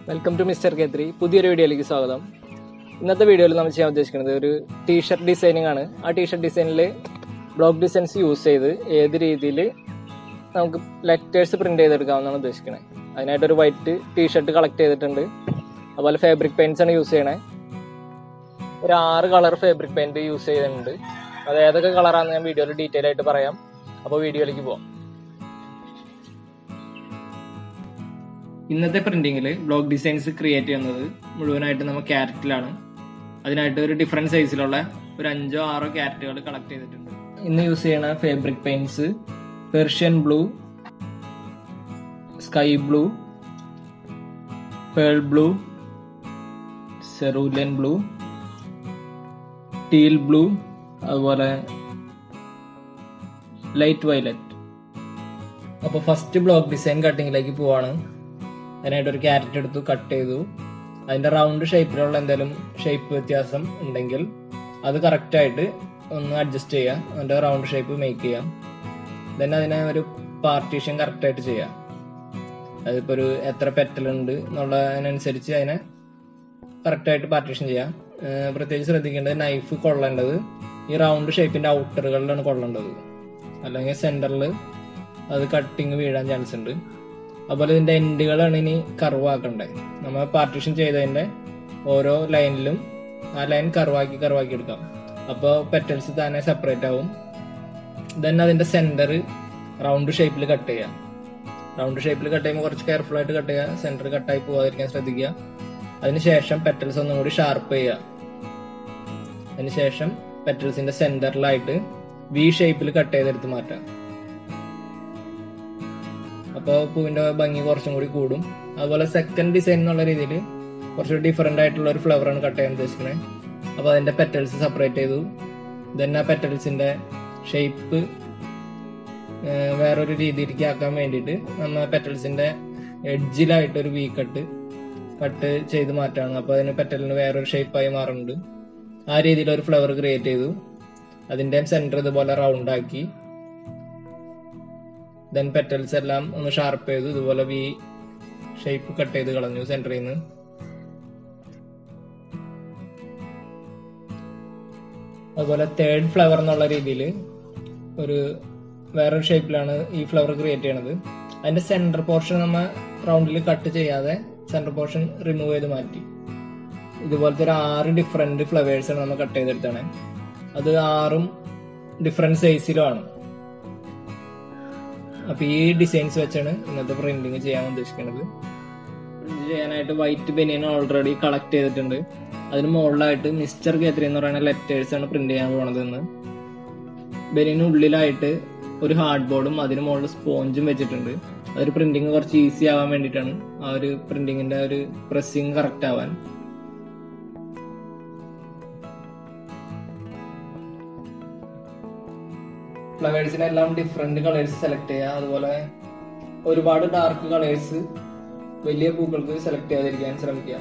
welcome to mister കേത്രി പുതിയൊരു വീഡിയോയിലേക്ക് സ്വാഗതം ഇന്നത്തെ വീഡിയോയിൽ നമ്മൾ ചെയ്യാൻ ഉദ്ദേശിക്കുന്നത് ഒരു ടീഷർട്ട് ഡിസൈനിങ് ആണ് ആ ടീഷർട്ട് ഡിസൈനിൽ ബ്ലോക്ക് ഡിസൈൻസ് യൂസ് ചെയ്ത് ഏത് രീതിയിൽ നമുക്ക് ലെറ്റേഴ്സ് പ്രിന്റ് ചെയ്തെടുക്കാമെന്നാണ് ഉദ്ദേശിക്കുന്നത് അതിനായിട്ടൊരു വൈറ്റ് ടീഷർട്ട് കളക്ട് ചെയ്തിട്ടുണ്ട് അതുപോലെ ഫാബ്രിക് പെയിൻറ്റ്സ് ആണ് യൂസ് ചെയ്യണേ ഒരു ആറ് കളർ ഫാബ്രിക് പെയിൻറ് യൂസ് ചെയ്തിട്ടുണ്ട് അത് ഏതൊക്കെ കളറാണെന്ന് ഞാൻ വീഡിയോയിൽ ഡീറ്റെയിൽ ആയിട്ട് പറയാം അപ്പോൾ വീഡിയോയിലേക്ക് പോവാം ഇന്നത്തെ പ്രിന്റിങ്ങിൽ ബ്ലോക്ക് ഡിസൈൻസ് ക്രിയേറ്റ് ചെയ്യുന്നത് മുഴുവനായിട്ട് നമ്മൾ ക്യാരറ്റിലാണ് അതിനായിട്ട് ഒരു ഡിഫറെൻറ്റ് സൈസിലുള്ള ഒരു അഞ്ചോ ആറോ ക്യാരറ്റുകൾ കളക്ട് ചെയ്തിട്ടുണ്ട് ഇന്ന് യൂസ് ചെയ്യണ fabric paints Persian blue sky blue pearl blue cerulean blue teal blue അതുപോലെ ലൈറ്റ് വയലറ്റ് അപ്പോൾ ഫസ്റ്റ് ബ്ലോക്ക് ഡിസൈൻ കട്ടിങ്ങിലേക്ക് പോവാണ് അതിനായിട്ട് ഒരു ക്യാരറ്റ് എടുത്തു കട്ട് ചെയ്തു അതിന്റെ റൗണ്ട് ഷേപ്പിലുള്ള എന്തെങ്കിലും ഷേപ്പ് വ്യത്യാസം ഉണ്ടെങ്കിൽ അത് കറക്റ്റ് ആയിട്ട് ഒന്ന് അഡ്ജസ്റ്റ് ചെയ്യാം അതിന്റെ റൗണ്ട് ഷേപ്പ് മേക്ക് ചെയ്യാം ദെൻ അതിനെ ഒരു പാർട്ടീഷൻ കറക്റ്റ് ആയിട്ട് ചെയ്യാം അതിപ്പോ ഒരു എത്ര പെറ്റൽ ഉണ്ട് എന്നുള്ളതിനനുസരിച്ച് അതിനെ കറക്റ്റ് ആയിട്ട് പാർട്ടീഷൻ ചെയ്യാം ഏഹ് പ്രത്യേകിച്ച് ശ്രദ്ധിക്കേണ്ടത് നൈഫ് കൊള്ളേണ്ടത് ഈ റൗണ്ട് ഷേപ്പിന്റെ ഔട്ടറുകളിലാണ് കൊള്ളേണ്ടത് അല്ലെങ്കിൽ സെന്ററിൽ അത് കട്ടിങ് വീഴാൻ ചാൻസ് ഉണ്ട് അതുപോലെ ഇതിന്റെ എൻഡുകളാണ് ഇനി കർവാക്കണ്ടേ നമ്മൾ പാർട്ടീഷൻ ചെയ്തതിന്റെ ഓരോ ലൈനിലും ആ ലൈൻ കർവാക്കി കർവാക്കി എടുക്കാം അപ്പോൾ പെറ്റൽസ് തന്നെ സെപ്പറേറ്റ് ആവും ദെൻ അതിന്റെ സെന്റർ റൗണ്ട് ഷേപ്പിൽ കട്ട് ചെയ്യാം റൗണ്ട് ഷേപ്പിൽ കട്ട് ചെയ്യുമ്പോൾ കുറച്ച് കെയർഫുൾ ആയിട്ട് കട്ട് ചെയ്യുക സെന്റർ കട്ടായി പോകാതിരിക്കാൻ ശ്രദ്ധിക്കുക അതിനുശേഷം പെറ്റൽസ് ഒന്നും കൂടി ഷാർപ്പ് ചെയ്യുക അതിനുശേഷം പെറ്റൽസിന്റെ സെന്ററിലായിട്ട് വി ഷേപ്പിൽ കട്ട് ചെയ്തെടുത്ത് മാറ്റാം അപ്പോൾ പൂവിന്റെ ഭംഗി കുറച്ചും കൂടി കൂടും അതുപോലെ സെക്കൻഡ് ഡിസൈൻ എന്നുള്ള രീതിയിൽ കുറച്ച് ഡിഫറെന്റ് ആയിട്ടുള്ള ഒരു ഫ്ലവർ ആണ് കട്ട് ചെയ്യാൻ ഉദ്ദേശിക്കുന്നത് അപ്പോൾ അതിന്റെ പെറ്റൽസ് സെപ്പറേറ്റ് ചെയ്തു ദെൻ ആ പെറ്റൽസിന്റെ ഷേപ്പ് വേറൊരു രീതിയിലേക്ക് ആക്കാൻ വേണ്ടിയിട്ട് നമ്മൾ പെറ്റൽസിന്റെ എഡ്ജിലായിട്ട് ഒരു വി കട്ട് കട്ട് ചെയ്ത് മാറ്റാണ് അപ്പോൾ അതിന് പെറ്റലിന് വേറൊരു ഷേപ്പായി മാറുന്നുണ്ട് ആ രീതിയിൽ ഒരു ഫ്ലവർ ക്രിയേറ്റ് ചെയ്തു അതിന്റെ സെന്റർ ഇതുപോലെ റൗണ്ട് ആക്കി ദെൻ പെറ്റൽസ് എല്ലാം ഒന്ന് ഷാർപ്പ് ചെയ്തു ഇതുപോലെ വി ഷേപ്പ് കട്ട് ചെയ്ത് കളഞ്ഞു സെന്ററിൽ നിന്ന് അതുപോലെ തേർഡ് ഫ്ലവർ എന്നുള്ള രീതിയിൽ ഒരു വേറൊരു ഷേപ്പിലാണ് ഈ ഫ്ലവർ ക്രിയേറ്റ് ചെയ്യണത് അതിന്റെ സെന്റർ പോർഷൻ നമ്മ റൗണ്ടിൽ കട്ട് ചെയ്യാതെ സെന്റർ പോർഷൻ റിമൂവ് ചെയ്ത് മാറ്റി ഇതുപോലത്തെ ഒരു ആറ് ഡിഫറെന്റ് ഫ്ലവേഴ്സ് ആണ് നമ്മൾ കട്ട് ചെയ്തെടുത്താണ് അത് ആറും ഡിഫറെന്റ് സൈസിലുമാണ് അപ്പൊ ഈ ഡിസൈൻസ് വെച്ചാണ് ഇന്നത്തെ പ്രിന്റിങ് ചെയ്യാൻ ഉദ്ദേശിക്കുന്നത് പ്രിന്റ് ചെയ്യാനായിട്ട് വൈറ്റ് ബനിയൻ ഓൾറെഡി കളക്ട് ചെയ്തിട്ടുണ്ട് അതിന് മുകളിലായിട്ട് മിസ്റ്റർ കേത്രി എന്ന് പറയുന്ന ലെറ്റേഴ്സ് ആണ് പ്രിന്റ് ചെയ്യാൻ പോണത് ഇന്ന് ബനിയന് ഉള്ളിലായിട്ട് ഒരു ഹാർഡ് ബോർഡും അതിന് മുകളിൽ സ്പോഞ്ചും വെച്ചിട്ടുണ്ട് അതൊരു പ്രിന്റിങ് കുറച്ച് ഈസി ആവാൻ വേണ്ടിയിട്ടാണ് ആ ഒരു പ്രിന്റിങ്ങിന്റെ ഒരു പ്രസ്സിങ് കറക്റ്റ് ആവാൻ ഫ്ലവേഴ്സിനെല്ലാം ഡിഫറെന്റ് കളേഴ്സ് സെലക്ട് ചെയ്യുക അതുപോലെ ഒരുപാട് ഡാർക്ക് കളേഴ്സ് വലിയ പൂക്കൾക്ക് സെലക്ട് ചെയ്യാതിരിക്കാൻ ശ്രമിക്കുക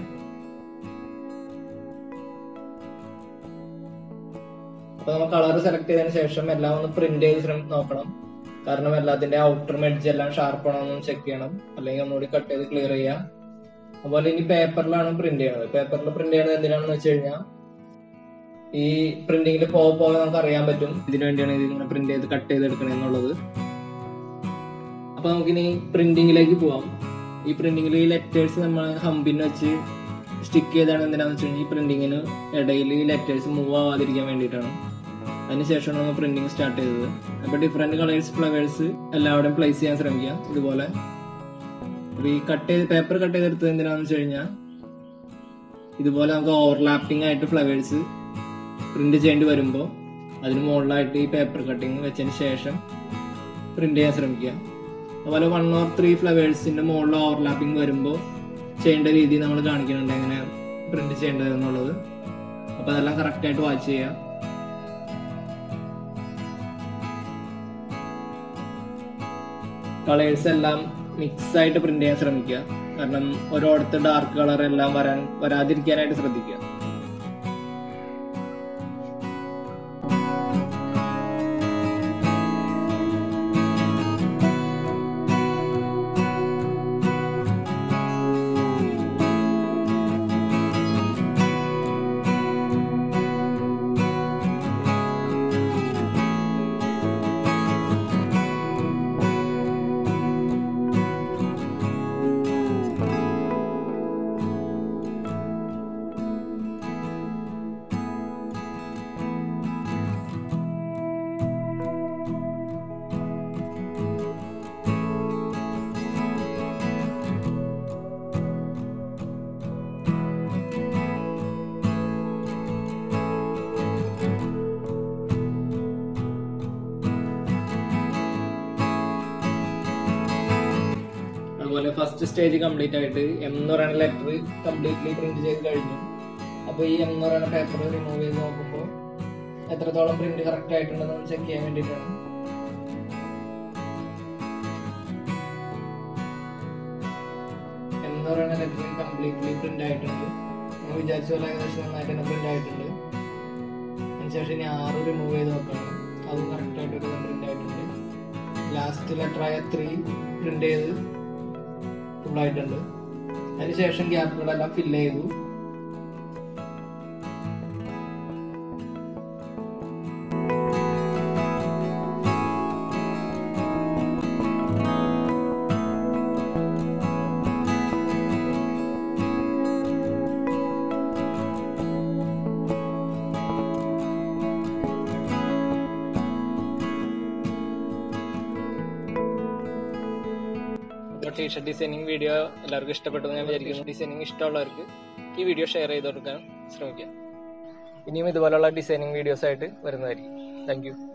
അപ്പൊ നമ്മൾ കളർ സെലക്ട് ചെയ്തതിനു ശേഷം എല്ലാം ഒന്ന് പ്രിന്റ് ചെയ്ത് ശ്രമി നോക്കണം കാരണം എല്ലാത്തിന്റെ ഔട്ടർ മെഡ്ജ് എല്ലാം ഷാർപ്പ് ആണോ എന്ന് ചെക്ക് ചെയ്യണം അല്ലെങ്കിൽ ഒന്നുകൂടി കട്ട് ചെയ്ത് ക്ലിയർ ചെയ്യാം അതുപോലെ ഇനി പേപ്പറിലാണ് പ്രിന്റ് ചെയ്യണത് പേപ്പറിൽ പ്രിന്റ് ചെയ്യണത് എന്തിനാണെന്ന് വെച്ച് കഴിഞ്ഞാൽ ഈ പ്രിന്റിങ്ങിൽ പോകെ പോകെ നമുക്ക് അറിയാൻ പറ്റും ഇതിനു വേണ്ടിയാണ് ഇത് ഇങ്ങനെ പ്രിന്റ് ചെയ്ത് കട്ട് ചെയ്ത് എടുക്കണേ എന്നുള്ളത് അപ്പൊ നമുക്കിനി പ്രിന്റിങ്ങിലേക്ക് പോവാം ഈ പ്രിന്റിങ്ങിൽ ഈ ലെറ്റേഴ്സ് നമ്മൾ ഹമ്പിന് വെച്ച് സ്റ്റിക്ക് ചെയ്താണ് എന്തിനാന്ന് വെച്ച് കഴിഞ്ഞാൽ ഈ പ്രിന്റിങ്ങിന് ഇടയിൽ ഈ ലെറ്റേഴ്സ് മൂവ് ആവാതിരിക്കാൻ വേണ്ടിയിട്ടാണ് അതിനുശേഷമാണ് നമ്മൾ പ്രിന്റിങ് സ്റ്റാർട്ട് ചെയ്തത് അപ്പൊ ഡിഫറെന്റ് കളേഴ്സ് ഫ്ലവേഴ്സ് എല്ലാവിടെയും പ്ലേസ് ചെയ്യാൻ ശ്രമിക്കുക ഇതുപോലെ അപ്പൊ ഈ കട്ട് ചെയ്ത് പേപ്പർ കട്ട് ചെയ്തെടുത്തത് എന്തിനാന്ന് വെച്ച് കഴിഞ്ഞാൽ ഇതുപോലെ നമുക്ക് ഓവർലാപ്പിംഗ് ആയിട്ട് ഫ്ലവേഴ്സ് പ്രിന്റ് ചെയ്യേണ്ടി വരുമ്പോൾ അതിന് മുകളിലായിട്ട് ഈ പേപ്പർ കട്ടിങ് വെച്ചതിന് ശേഷം പ്രിന്റ് ചെയ്യാൻ ശ്രമിക്കുക അതുപോലെ വൺ ഓർ ത്രീ ഫ്ലവേഴ്സിന്റെ മുകളിൽ ഓവർലാപ്പിംഗ് വരുമ്പോൾ ചെയ്യേണ്ട രീതി നമ്മൾ കാണിക്കുന്നുണ്ട് എങ്ങനെ പ്രിന്റ് ചെയ്യേണ്ടത് എന്നുള്ളത് അപ്പൊ അതെല്ലാം കറക്റ്റ് ആയിട്ട് വാച്ച് ചെയ്യുക കളേഴ്സ് എല്ലാം മിക്സ് ആയിട്ട് പ്രിന്റ് ചെയ്യാൻ ശ്രമിക്കുക കാരണം ഓരോടത്ത് ഡാർക്ക് കളർ എല്ലാം വരാൻ വരാതിരിക്കാനായിട്ട് ശ്രദ്ധിക്കുക ഫസ്റ്റ് സ്റ്റേജ് കംപ്ലീറ്റ് ആയിട്ട് എം എന്ന് പറയുന്ന ലെറ്റർ കംപ്ലീറ്റ്ലി പ്രിന്റ് ചെയ്ത് കഴിഞ്ഞു അപ്പൊ ഈ എം എന്ന് പറയുന്ന പേപ്പർ റിമൂവ് ചെയ്ത് നോക്കുമ്പോൾ എത്രത്തോളം പ്രിന്റ് കറക്റ്റ് ആയിട്ടുണ്ടെന്ന് ചെക്ക് ചെയ്യാൻ വേണ്ടിയിട്ടാണ് എന്ന് പറയുന്ന ലെറ്റർ കംപ്ലീറ്റ്ലി പ്രിന്റ് ആയിട്ടുണ്ട് നമ്മൾ വിചാരിച്ച പോലെ ഏകദേശം നന്നായിട്ട് തന്നെ പ്രിന്റ് ആയിട്ടുണ്ട് അതിനുശേഷം ഇനി ആറ് റിമൂവ് ചെയ്ത് നോക്കണം അതും കറക്റ്റ് ആയിട്ട് ഒരു പ്രിന്റ് ആയിട്ടുണ്ട് ലാസ്റ്റ് ലെറ്റർ ആയ ത്രീ പ്രിന്റ് ചെയ്ത് ഫുൾ ആയിട്ടുണ്ട് അതിനുശേഷം ഗ്യാപ്പുകളെല്ലാം ഫില്ല് ചെയ്തു അപ്പോൾ ടീഷർട്ട് ഡിസൈനിങ് വീഡിയോ എല്ലാവർക്കും ഇഷ്ടപ്പെട്ടെന്ന് ഞാൻ വിചാരിക്കുന്നു ഡിസൈനിങ് ഇഷ്ടമുള്ളവർക്ക് ഈ വീഡിയോ ഷെയർ ചെയ്ത് കൊടുക്കാൻ ശ്രമിക്കാം ഇനിയും ഇതുപോലുള്ള ഡിസൈനിങ് വീഡിയോസ് ആയിട്ട് വരുന്നതായിരിക്കും താങ്ക് യു